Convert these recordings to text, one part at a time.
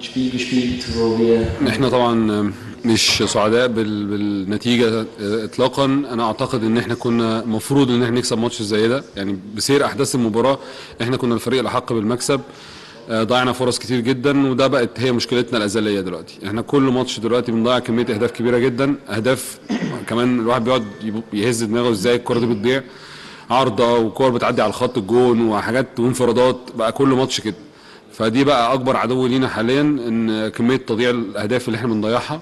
Spiel gespielt, wo wir احنا طبعا مش سعداء بال- بالنتيجه اطلاقا انا اعتقد ان احنا كنا المفروض ان احنا نكسب ماتش زي ده يعني بسير احداث المباراه احنا كنا الفريق الاحق بالمكسب آه، ضيعنا فرص كتير جدا وده بقت هي مشكلتنا الازليه دلوقتي احنا كل ماتش دلوقتي بنضيع كميه اهداف كبيره جدا اهداف كمان الواحد بيقعد يب- يهز دماغه ازاي الكره دي بتضيع عارضه وكور بتعدي على الخط الجون وحاجات وانفرادات بقى كل ماتش كده فدي بقى اكبر عدو لينا حاليا ان كميه تضييع الاهداف اللي احنا بنضيعها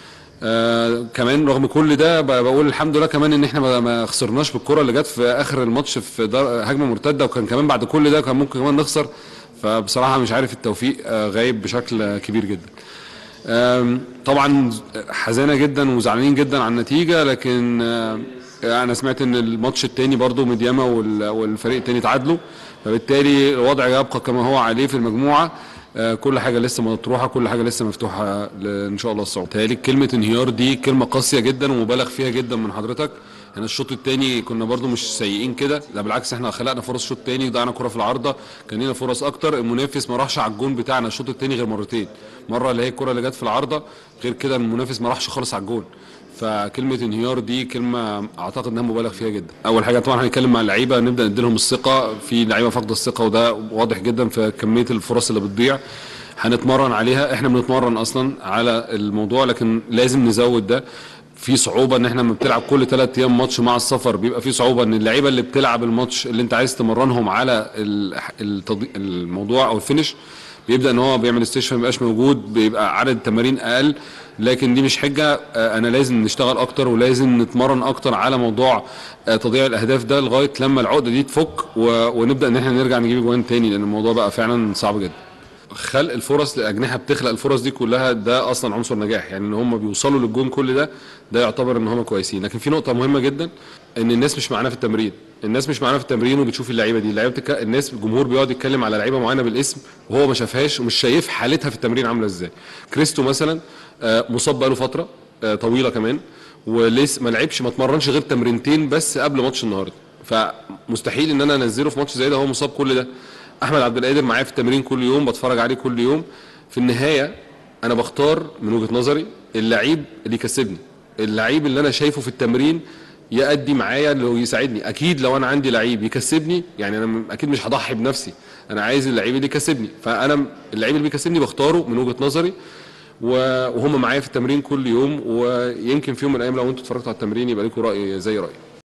آه كمان رغم كل ده ب- بقول الحمد لله كمان ان احنا ما- ما خسرناش بالكره اللي جت في اخر الماتش في دار- هجمه مرتده وكان كمان بعد كل ده كان ممكن كمان نخسر فبصراحه مش عارف التوفيق آه غايب بشكل آه، كبير جدا آم، طبعا حزانه جدا وزعلانين جدا على النتيجه لكن آه، انا سمعت ان الماتش التاني برضو مدياما وال- والفريق التاني تعادلوا فبالتالي الوضع يبقى كما هو عليه في المجموعه آه، كل حاجه لسه مطروحه كل حاجه لسه مفتوحه ل- ان شاء الله الصعود تهيألي كلمه انهيار دي كلمه قاسيه جدا ومبالغ فيها جدا من حضرتك احنا الشوط الثاني كنا برضو مش سيئين كده لا بالعكس احنا خلقنا فرص شوط تاني ضيعنا كره في العارضه كان لنا فرص اكتر المنافس ما راحش على الجون بتاعنا الشوط الثاني غير مرتين مره اللي هي الكره اللي جت في العارضه غير كده المنافس ما راحش خالص على الجون فكلمه انهيار دي كلمه اعتقد انها مبالغ فيها جدا اول حاجه طبعا هنتكلم مع اللعيبه نبدا نديلهم الثقه في لعيبه فاقده الثقه وده واضح جدا في كميه الفرص اللي بتضيع هنتمرن عليها احنا بنتمرن اصلا على الموضوع لكن لازم نزود ده في صعوبه ان احنا لما بتلعب كل ثلاث ايام ماتش مع السفر بيبقى في صعوبه ان اللعيبه اللي بتلعب الماتش اللي انت عايز تمرنهم على ال- التضي- الموضوع او الفينش بيبدا ان هو بيعمل استشفاء ما بيبقاش موجود بيبقى عدد التمارين اقل لكن دي مش حجه آه، انا لازم نشتغل اكتر ولازم نتمرن اكتر على موضوع آه، تضييع الاهداف ده لغايه لما العقده دي تفك و- ونبدا ان احنا نرجع نجيب جوان تاني لان الموضوع بقى فعلا صعب جدا خلق الفرص لاجنحه بتخلق الفرص دي كلها ده اصلا عنصر نجاح يعني ان هم بيوصلوا للجون كل ده ده يعتبر ان هم كويسين لكن في نقطه مهمه جدا ان الناس مش معانا في التمرين الناس مش معانا في التمرين وبتشوف اللعيبه دي اللعيبه بتك... الناس الجمهور بيقعد يتكلم على لعيبه معينه بالاسم وهو ما شافهاش ومش شايف حالتها في التمرين عامله ازاي كريستو مثلا آه، مصاب بقاله فتره آه، طويله كمان ولسه ما لعبش ما اتمرنش غير تمرينتين بس قبل ماتش النهارده فمستحيل ان انا انزله في ماتش زي ده هو مصاب كل ده احمد عبد القادر معايا في التمرين كل يوم بتفرج عليه كل يوم في النهايه انا بختار من وجهه نظري اللعيب اللي يكسبني اللعيب اللي انا شايفه في التمرين يأدي معايا لو يساعدني اكيد لو انا عندي لعيب يكسبني يعني انا م- اكيد مش هضحي بنفسي انا عايز اللعيب اللي يكسبني فانا اللعيب اللي بيكسبني بختاره من وجهه نظري و- وهم معايا في التمرين كل يوم ويمكن في يوم من الايام لو انتوا اتفرجتوا على التمرين يبقى لكم راي زي رايي